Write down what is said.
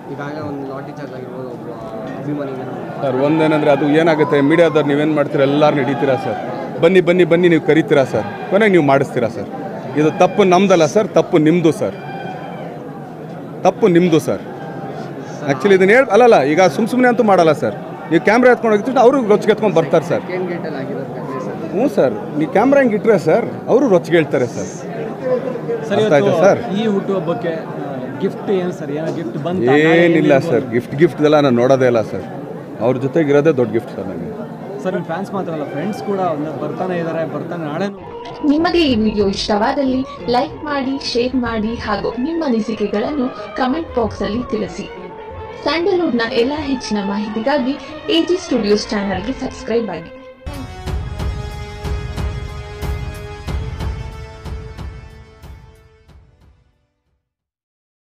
ಈಗಾಗಲೇ ಒಂದು ಲಾಟಿ ಚಾರ್ಜ್ ಆಗಿರ್ಬೋದು ಒಬ್ಬ ಅಭಿಮಾನಿಗೆ ಸರ್ ಒಂದೇನಂದರೆ ಅದು ಏನಾಗುತ್ತೆ ಮೀಡಿಯಾದವ್ರು ನೀವೇನು ಮಾಡ್ತೀರಾ ಎಲ್ಲರೂ ಹಿಡಿತೀರಾ ಸರ್ ಬನ್ನಿ ಬನ್ನಿ ಬನ್ನಿ ನೀವು ಕರಿತೀರಾ ಸರ್ ಕೊನೆಗೆ ನೀವು ಮಾಡಿಸ್ತೀರಾ ಸರ್ ಇದು ತಪ್ಪು ನಮ್ದಲ್ಲ ಸರ್ ತಪ್ಪು ನಿಮ್ಮದು ಸರ್ ತಪ್ಪು ನಿಮ್ಮದು ಸರ್ ಆ್ಯಕ್ಚುಲಿ ಇದನ್ನ ಹೇಳಿ ಅಲ್ಲಲ್ಲ ಈಗ ಸುಮ್ಮ ಸುಮ್ಮನೆ ಅಂತೂ ಮಾಡಲ್ಲ ಸರ್ ನೀವು ಕ್ಯಾಮ್ರಾ ಎತ್ಕೊಂಡು ಹೋಗಿತ್ತು ಅವರು ರೊಚ್ಚಿಗೆ ಎತ್ಕೊಂಡು ಬರ್ತಾರೆ ಸರ್ ಸೆಕೆಂಡ್ ಗೇಟಲ್ಲಿ ಆಗಿರೋದು ಕಥೆ ಸರ್ ಹ್ಞೂ ಸರ್ ನೀವು ಕ್ಯಾಮ್ರಾ ಹಿಂಗೆ ಇಟ್ಟರೆ ಸರ್ ಅವರು ರೊಚ್ಚಿಗೆ ಹೇಳ್ತಾರೆ ಸರ್ ಸರ್ ಅರ್ಥ ಆಯ್ತಾ ಇವತ್ತು ಸರ್? ಈ ಹುಟ್ಟುಹಬ್ಬಕ್ಕೆ ಗಿಫ್ಟ್ ಏನು ಸರ್ ಏನೋ ಗಿಫ್ಟ್ ಬಂತ ಏನಿಲ್ಲ ಸರ್ ಗಿಫ್ಟ್ ಗಿಫ್ಟ್ದೆಲ್ಲ ನಾನು ನೋಡೋದೇ ಇಲ್ಲ ಸರ್ ಅವ್ರ ಜೊತೆಗಿರೋದೇ ದೊಡ್ಡ ಗಿಫ್ಟ್ ಸರ್ ನನಗೆ ಸರ್ ನಿಮ್ಮ ಫ್ಯಾನ್ಸ್ ಮಾತ್ರ ಅಲ್ಲ ಫ್ರೆಂಡ್ಸ್ ಕೂಡ ಒಂದು ಬರ್ತಾನೆ ಇದ್ದಾರೆ ಬರ್ತಾನೆ ನಾಳೆ ನಿಮಗೆ ಈ ವಿಡಿಯೋ ಇಷ್ಟವಾದಲ್ಲಿ ಲೈಕ್ ಮಾಡಿ ಶೇರ್ ಮಾಡಿ ಹಾಗೂ ನಿಮ್ಮ ಅನಿಸಿಕೆಗಳನ್ನು ಕಮೆಂಟ್ ಬಾಕ್ಸ್ ಅಲ್ಲಿ ತಿಳಿಸಿ ಸ್ಯಾಂಡಲ್ವುಡ್ನ ಎಲ್ಲ ಹೆಚ್ಚಿನ ಮಾಹಿತಿಗಾಗಿ ಎಜಿ ಸ್ಟುಡಿಯೋಸ್ ಚಾನಲ್ಗೆ ಸಬ್ಸ್ಕ್ರೈಬ್ ಆಗಿ